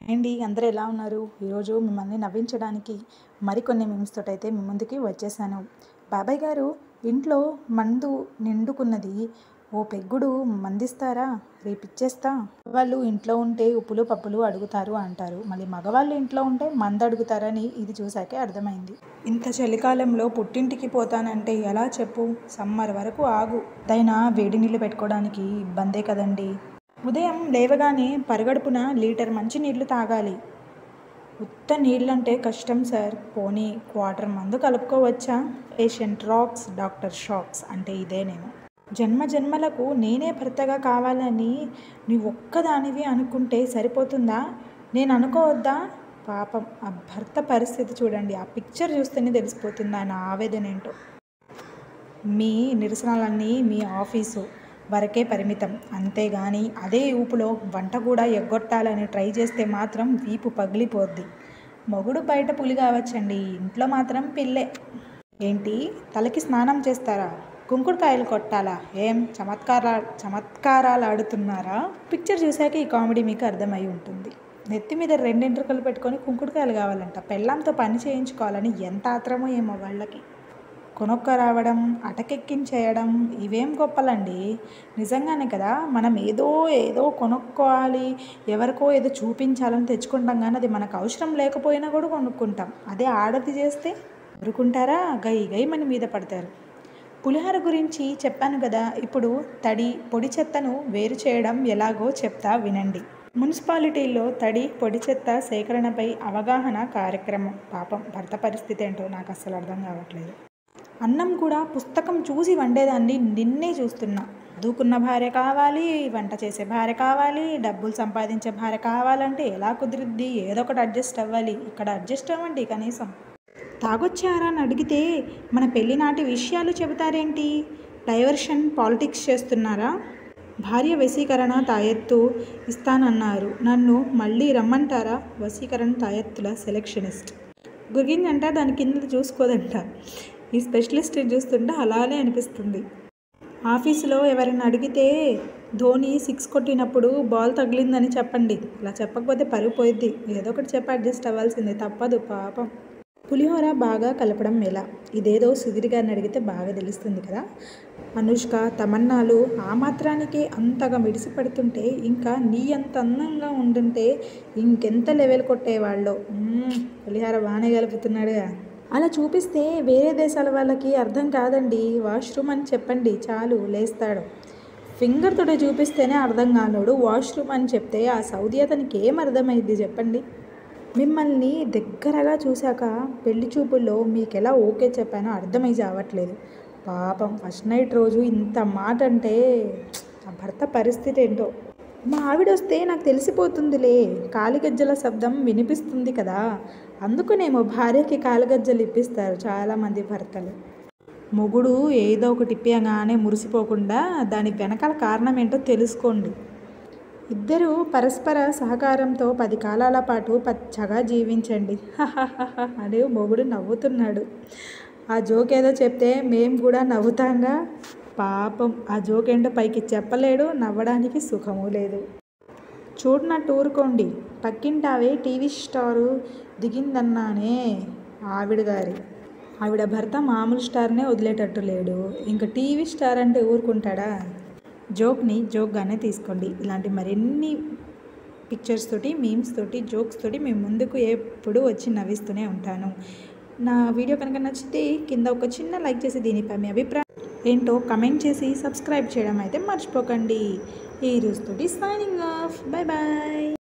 అండి అందరూ ఎలా ఉన్నారు ఈరోజు మిమ్మల్ని నవ్వించడానికి మరికొన్ని మీమ్స్ తోటైతే మీ ముందుకి వచ్చేసాను బాబాయ్ గారు ఇంట్లో మందు నిండుకున్నది ఓ పెగ్గుడు మందిస్తారా రేపు ఇచ్చేస్తా వాళ్ళు ఇంట్లో ఉంటే ఉప్పులు పప్పులు అడుగుతారు అంటారు మళ్ళీ మగవాళ్ళు ఇంట్లో ఉంటే మందు అడుగుతారని ఇది చూసాకే అర్థమైంది ఇంత చలికాలంలో పుట్టింటికి పోతానంటే ఎలా చెప్పు సమ్మర్ వరకు ఆగు దైనా వేడి నీళ్ళు పెట్టుకోవడానికి ఇబ్బందే కదండి ఉదయం లేవగానే పరగడుపున లీటర్ మంచినీళ్ళు తాగాలి ఉత్త నీళ్ళంటే కష్టం సార్ పోనీ క్వార్టర్ మందు కలుపుకోవచ్చా పేషెంట్ రాక్స్ డాక్టర్ షాక్స్ అంటే ఇదే నేను జన్మ జన్మలకు నేనే భర్తగా కావాలని నీ ఒక్కదానివి అనుకుంటే సరిపోతుందా నేను అనుకోవద్దా పాపం ఆ భర్త పరిస్థితి చూడండి ఆ పిక్చర్ చూస్తేనే తెలిసిపోతుంది ఆయన ఆవేదన ఏంటో మీ నిరసనలన్నీ మీ ఆఫీసు వరకే పరిమితం అంతేగాని అదే ఊపులో వంట కూడా ఎగ్గొట్టాలని ట్రై చేస్తే మాత్రం వీపు పగిలిపోద్ది మొగుడు బయట పులి కావచ్చండి ఇంట్లో మాత్రం పిల్లే ఏంటి తలకి స్నానం చేస్తారా కుంకుడుకాయలు కొట్టాలా ఏం చమత్కారా చమత్కారాలు ఆడుతున్నారా పిక్చర్ చూశాక ఈ కామెడీ మీకు అర్థమై ఉంటుంది నెత్తి మీద రెండింట్రుకలు పెట్టుకొని కుంకుడుకాయలు కావాలంట పెళ్ళాంతో పని చేయించుకోవాలని ఎంత ఆత్రమో ఏమో వాళ్ళకి కొనొక్క రావడం అటకెక్కించేయడం ఇవేం గొప్పలండి నిజంగానే కదా మనం ఏదో ఏదో కొనుక్కోవాలి ఎవరికో ఏదో చూపించాలని తెచ్చుకుంటాం కానీ అది మనకు అవసరం లేకపోయినా కూడా కొనుక్కుంటాం అదే ఆడది చేస్తే ఊరుకుంటారా గై గై మన మీద పడతారు పులిహోర గురించి చెప్పాను కదా ఇప్పుడు తడి పొడి చెత్తను వేరు చేయడం ఎలాగో చెప్తా వినండి మున్సిపాలిటీల్లో తడి పొడి చెత్త సేకరణపై అవగాహన కార్యక్రమం పాపం భర్త పరిస్థితి ఏంటో నాకు అస్సలు అర్థం కావట్లేదు అన్నం కూడా పుస్తకం చూసి వండేదాన్ని నిన్నే చూస్తున్నా చదువుకున్న భార్య కావాలి వంట చేసే భార్య కావాలి డబ్బులు సంపాదించే భార్య కావాలంటే ఎలా కుదిరిద్ది ఏదో ఒకటి అడ్జస్ట్ అవ్వాలి ఇక్కడ అడ్జస్ట్ అవ్వండి కనీసం తాగొచ్చారా అని అడిగితే మన పెళ్లినాటి విషయాలు చెబుతారేంటి డైవర్షన్ పాలిటిక్స్ చేస్తున్నారా భార్య వశీకరణ తాయెత్తు ఇస్తానన్నారు నన్ను మళ్ళీ రమ్మంటారా వశీకరణ తాయెత్తుల సెలెక్షనిస్ట్ గురిగిందంట దాని కింద చూసుకోదంట ఈ స్పెషలిస్ట్ చూస్తుంటే అలానే అనిపిస్తుంది ఆఫీసులో ఎవరైనా అడిగితే ధోని సిక్స్ కొట్టినప్పుడు బాల్ తగిలిందని చెప్పండి ఇలా చెప్పకపోతే పరుగు పోయిద్ది ఏదో ఒకటి చెప్పి అడ్జస్ట్ అవ్వాల్సిందే తప్పదు పాపం పులిహోర బాగా కలపడం ఎలా ఇదేదో సుధీర్ గారిని అడిగితే బాగా తెలుస్తుంది కదా అనుష్క తమన్నాలు ఆ మాత్రానికే అంతగా మిడిసిపడుతుంటే ఇంకా నీ అంత అందంగా ఉండుంటే ఇంకెంత లెవెల్ కొట్టేవాళ్ళో మ్మ్, పులిహోర బాగానే కలుపుతున్నాడుగా అలా చూపిస్తే వేరే దేశాల వాళ్ళకి అర్థం కాదండి వాష్రూమ్ అని చెప్పండి చాలు లేస్తాడు ఫింగర్ తోటి చూపిస్తేనే అర్థం కానోడు వాష్రూమ్ అని చెప్తే ఆ సౌదీ అతనికి ఏం అర్థమైంది చెప్పండి మిమ్మల్ని దగ్గరగా చూశాక పెళ్లి చూపుల్లో మీకు ఎలా ఓకే చెప్పానో అర్థమై చావట్లేదు పాపం ఫస్ట్ నైట్ రోజు ఇంత మాట అంటే ఆ భర్త పరిస్థితి ఏంటో మా ఆవిడ వస్తే నాకు తెలిసిపోతుందిలే కాలిగజ్జల శబ్దం వినిపిస్తుంది కదా అందుకునేమో భార్యకి కాలిగజ్జలు ఇప్పిస్తారు చాలామంది భర్తలు మొగుడు ఏదో ఒకటి ఇప్పియగానే మురిసిపోకుండా దాని వెనకాల కారణం ఏంటో తెలుసుకోండి ఇద్దరు పరస్పర సహకారంతో పది కాలాల పాటు పచ్చగా జీవించండి అని మొగుడు నవ్వుతున్నాడు ఆ జోక్ ఏదో చెప్తే మేము కూడా నవ్వుతాంగా పాపం ఆ జోక్ ఏంటో పైకి చెప్పలేడు నవ్వడానికి సుఖము లేదు చూడనట్టు ఊరుకోండి పక్కింటావే టీవీ స్టారు దిగిందన్నానే ఆవిడ గారి ఆవిడ భర్త మామూలు స్టార్నే వదిలేటట్టు లేడు ఇంకా టీవీ స్టార్ అంటే ఊరుకుంటాడా జోక్ని జోక్గానే తీసుకోండి ఇలాంటి మరిన్ని పిక్చర్స్ తోటి మీమ్స్ తోటి జోక్స్ తోటి మేము ముందుకు ఎప్పుడు వచ్చి నవ్విస్తూనే ఉంటాను నా వీడియో కనుక నచ్చితే కింద ఒక చిన్న లైక్ చేసి దీనిపై మీ అభిప్రాయం ఏంటో కమెంట్ చేసి సబ్స్క్రైబ్ చేయడం అయితే మర్చిపోకండి ఈ రోజుతోటి సైనింగ్ ఆఫ్ బాయ్ బాయ్